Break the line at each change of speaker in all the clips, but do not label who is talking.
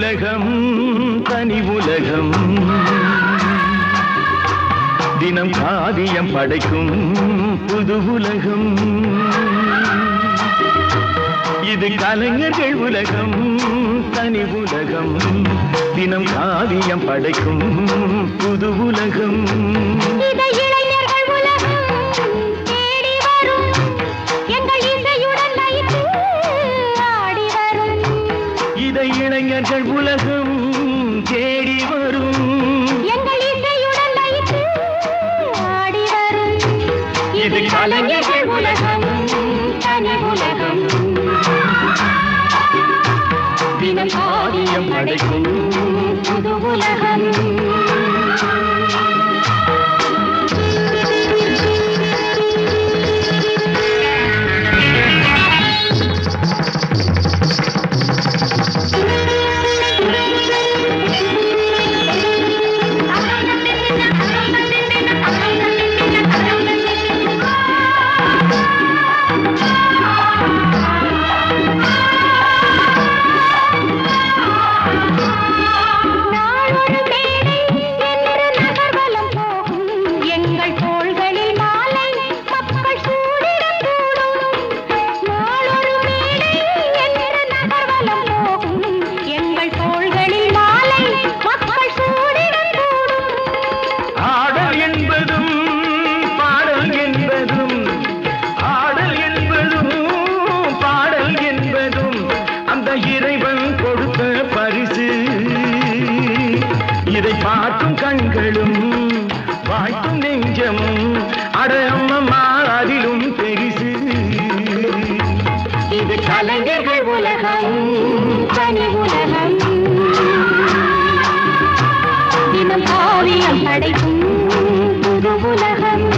உலகம் தனி உலகம் தினம் காவியம் படைக்கும் புது உலகம் இது கலைஞர்கள் உலகம் தனி உலகம் தினம் காவியம் படைக்கும் புது உலகம்
இதை இளைஞர்கள் உலகம் தேடி வரும் எங்கள் இசையுடன் லயித்து ஆடி வரும்
இதை இளைஞர்கள் உலகம் தேடி வரும்
எங்கள் இசையுடன் லயித்து ஆடி வரும்
இது கலைஞர்கள் உலகம்
தனி உலகம்
தினம் காவியம் படைக்கும்
புது உலகம் நாளொரு மேடை என்று நகர்வலம் போகும் எங்கள் தோள்களில் மாலை மக்கள் சூடிடக் கூடும் நாளொரு மேடை என்று நகர்வலம் போகும் எங்கள் தோள்களில் மாலை மக்கள் சூடிடக் கூடும்
ஆடல் என்பதும் பாடல் என்பதும் ஆடல் என்பதும் பாடல் என்பதும் அந்த இறைவன் கொடுத்த பரிசு இதை பார்க்கும் கண்களும் வாழ்த்தும் நெஞ்சமும் அட அம்மம்மா அதிலும் பெரிசு இது கலைஞர்கள் உலகம்
தனி உலகம் தினம் காவியம் படைக்கும் புது உலகம்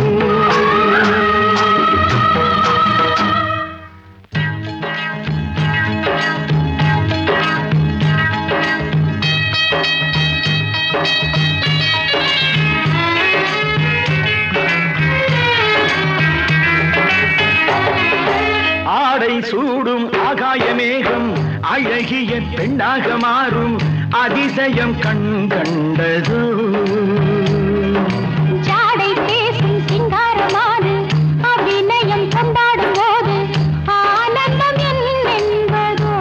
ஆடை சூடும் ஆகாய மேகம் அழகிய பெண்ணாக மாறும் அதிசயம் கண் கண்டதோ
ஜாடை பேசும் சிங்காரமானு அபிநயம் கொண்டாடும் போது ஆனந்தம் என்பதோ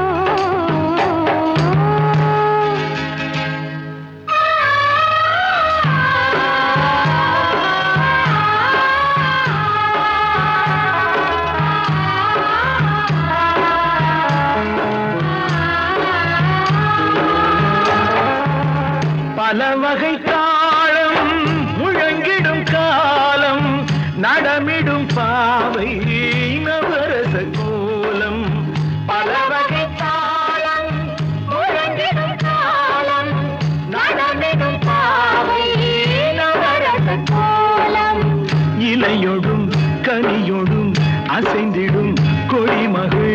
பல வகை தாளம் முழங்கிடும் காலம் நடமிடும் பாவை நவரச கோலம் பல வகை தாளம் முழங்கிடும் காலம் நடமிடும் பாவை நவரச
கோலம்
இலையொடும் கனியொடும் அசைந்திடும் கொடிமகள்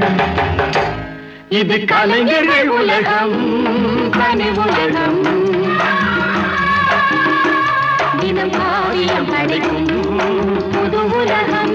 இது கலைஞர்கள் உலகம்
தனி உலகம் தினம் காவியம் படைக்கும் புது உலகம்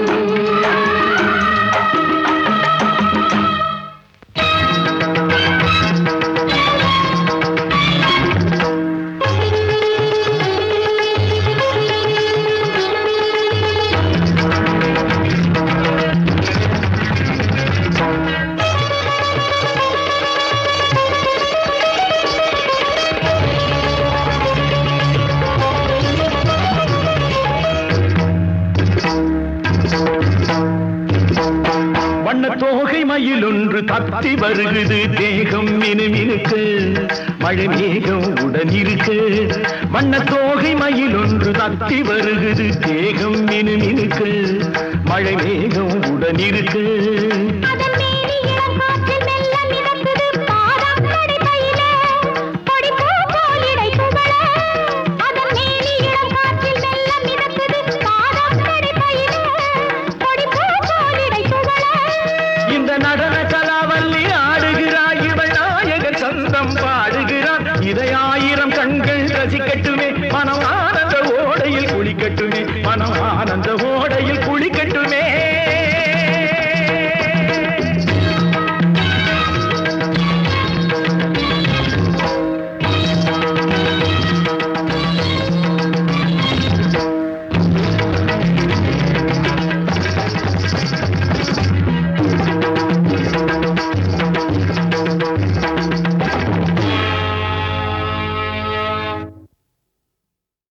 வண்ண தோகை மயில் ஒன்று தத்தி வருகுது தேகம் மினுமினுக்கு மழை மேகம் உடன் இருக்கு வண்ண தோகை மயில் ஒன்று தத்தி வருகுது தேகம் மினுமினுக்கு மழை மேகம் உடன் இருக்கு
அதன் மேனி இளம் காற்றில் மெல்ல மிதக்குது பாதம் நடைபயில கொடிப்பூ போல் இடை புகழ அதன் மேனி இளம் காற்றில் மெல்ல மிதக்குது பாதம் நடைபயில கொடிப்பூ போல் இடை புகழ
இந்த நடன கலாவல்லி ஆடுகிறாய் இவள் நாயகர் சந்தம் பாடுகிறார் இதை ஆயிரம் கண்கள் ரசிக்கட்டுமே மனம் ஆனந்த ஓடையில் குளிக்கட்டுமே மனம் ஆனந்த ஓடையில் குளிக்கட்டுமே